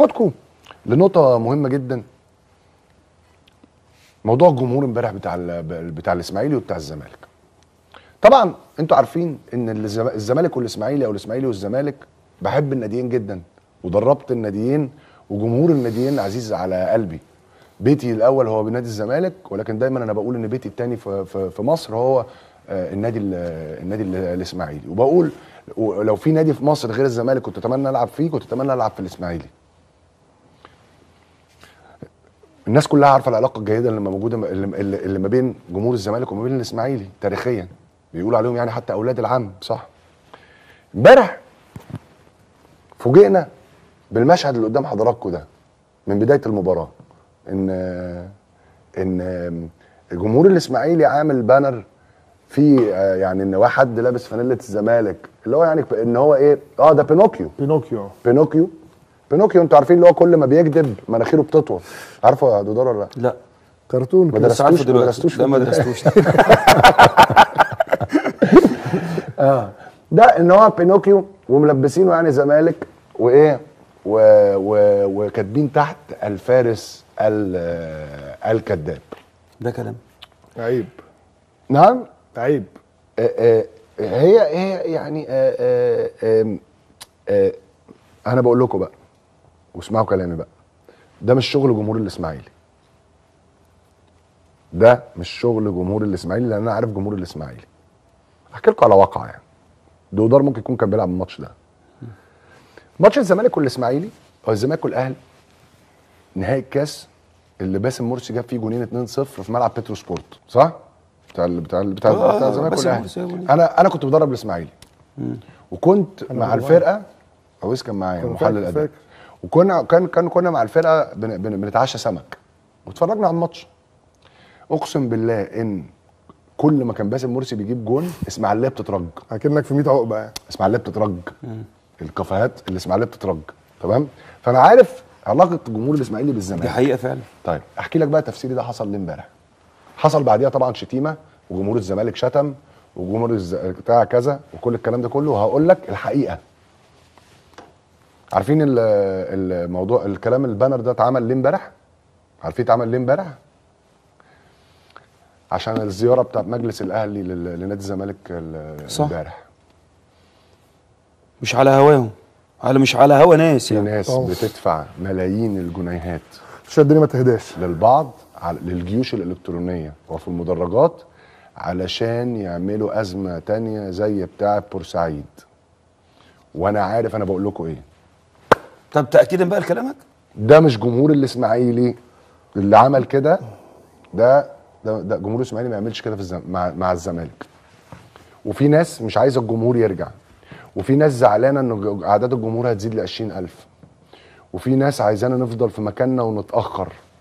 هاخدكم لنقطه مهمه جدا موضوع الجمهور امبارح بتاع ال- بتاع الاسماعيلي وبتاع الزمالك طبعا انتوا عارفين ان الزم- الزمالك والاسماعيلي او الاسماعيلي والزمالك بحب الناديين جدا ودربت الناديين وجمهور الناديين عزيز على قلبي بيتي الاول هو بنادي الزمالك ولكن دايما انا بقول ان بيتي الثاني في, في, في مصر هو آه، النادي ال- النادي ال- الاسماعيلي وبقول لو في نادي في مصر غير الزمالك كنت اتمنى العب فيه كنت اتمنى العب في الاسماعيلي الناس كلها عارفه العلاقه الجيده اللي موجوده اللي, اللي اللي ما بين جمهور الزمالك وما بين الاسماعيلي تاريخيا بيقولوا عليهم يعني حتى اولاد العم صح امبارح فوجئنا بالمشهد اللي قدام حضراتكم ده من بدايه المباراه ان ان جمهور الاسماعيلي عامل بانر في آه، يعني ان واحد لابس فانيله الزمالك اللي هو يعني ان هو ايه اه ده بينوكيو بينوكيو بينوكيو بينوكيو انتوا عارفين اللي هو كل ما بيكذب مناخيره بتطول عارفه يا دودار ولا لا؟ لا كرتون ما كده بس عارفه درستوش- ما دلوقتي درستوش لا ما في- درستوش ده ان هو بينوكيو وملبسينه يعني زمالك وايه و... و... وكاتبين تحت الفارس ال... الكذاب ده كلام عيب نعم عيب آه، آه، هي هي يعني آه، آه، آم، آه، انا بقول لكم بقى واسمعوا كلامي بقى ده مش شغل جمهور الاسماعيلي ده مش شغل جمهور الاسماعيلي لان انا عارف جمهور الاسماعيلي احكي لكم على واقع يعني دودار ممكن يكون كان بيلعب الماتش ده ماتش الزمالك والاسماعيلي او الزمالك والاهلي نهائي الكاس اللي باسم مرسي جاب فيه جونين 2-0 في ملعب بترو سبورت صح؟ بتاع ال- بتاع ال- بتاع, آه، بتاع الزمالك باسم والاهلي مرسي جاب جونين. انا انا كنت بدرب الاسماعيلي وكنت مع الفرقه عويس كان معايا أنا محلل فاكر- اداء فاكر. وكنا كان كان كنا مع الفرقه بن بن بنتعشى سمك واتفرجنا على الماتش اقسم بالله ان كل ما كان باسم مرسي بيجيب جون اسماعيليه بتترج اكنك في 100 عقبه يعني اسماعيليه بتترج الكافيهات اللي اسماعيليه بتترج تمام فانا عارف علاقه الجمهور الاسماعيلي بالزمالك دي حقيقه فعلا طيب احكي لك بقى تفسيري ده حصل ليه امبارح حصل بعديها طبعا شتيمه وجمهور الزمالك شتم وجمهور الز... بتاع كذا وكل الكلام ده كله وهقول لك الحقيقه عارفين ال- الموضوع الكلام البانر ده اتعمل ليه امبارح عارفين اتعمل ليه امبارح عشان الزياره بتاعت مجلس الاهلي لل- لنادي الزمالك ال- صح. امبارح مش على هواهم على مش على هوا ناس في يعني ناس طبعا. بتدفع ملايين الجنيهات عشان الدنيا ما تهداش للبعض على للجيوش الإلكترونية وفي المدرجات علشان يعملوا أزمة تانية زي بتاعة بورسعيد وأنا عارف أنا بقول لكم إيه طب تاكيدا بقى لكلامك ده مش جمهور الإسماعيلي اللي عمل كده ده ده, ده جمهور الإسماعيلي ما يعملش كده في الزم... مع, مع الزمالك وفي ناس مش عايزة الجمهور يرجع وفي ناس زعلانة إن أعداد الجمهور هتزيد ل 20000 وفي ناس عايزانا نفضل في مكاننا ونتأخر